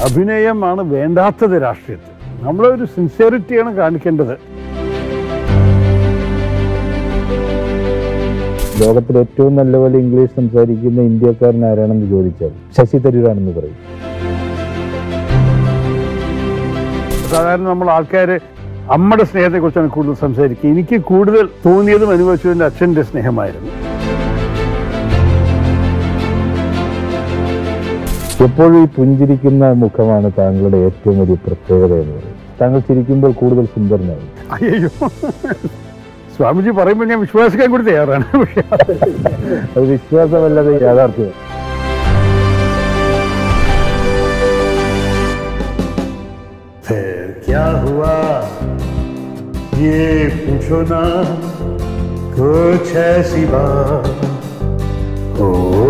അഭിനയമാണ് വേണ്ടാത്തത് രാഷ്ട്രീയത്തിൽ നമ്മളൊരു സിൻസിയറിറ്റിയാണ് കാണിക്കേണ്ടത് ലോകത്തിൽ ഏറ്റവും നല്ലപോലെ ഇംഗ്ലീഷ് സംസാരിക്കുന്ന ഇന്ത്യക്കാരൻ ആരാണെന്ന് ചോദിച്ചാൽ ശശി തരൂരാണെന്ന് പറയും സാധാരണ നമ്മൾ ആൾക്കാർ അമ്മയുടെ സ്നേഹത്തെക്കുറിച്ചാണ് കൂടുതൽ സംസാരിക്കുക എനിക്ക് കൂടുതൽ തോന്നിയതും അനുഭവിച്ചതും എൻ്റെ അച്ഛൻ്റെ സ്നേഹമായിരുന്നു എപ്പോഴും ഈ പുഞ്ചിരിക്കുന്ന മുഖമാണ് താങ്കളുടെ ഏറ്റവും വലിയ പ്രത്യേകത എന്ന് പറയുന്നത് താങ്കൾ ചിരിക്കുമ്പോൾ കൂടുതൽ സുന്ദരനായി അയ്യോ സ്വാമിജി പറയുമ്പോൾ ഞാൻ വിശ്വസിക്കാൻ കൂടി തയ്യാറാണ് പക്ഷേ അത് വിശ്വാസമല്ലാതെ യാഥാർത്ഥ്യം फिर क्या हुआ ये पूछो ना कुछ ऐसी बात हो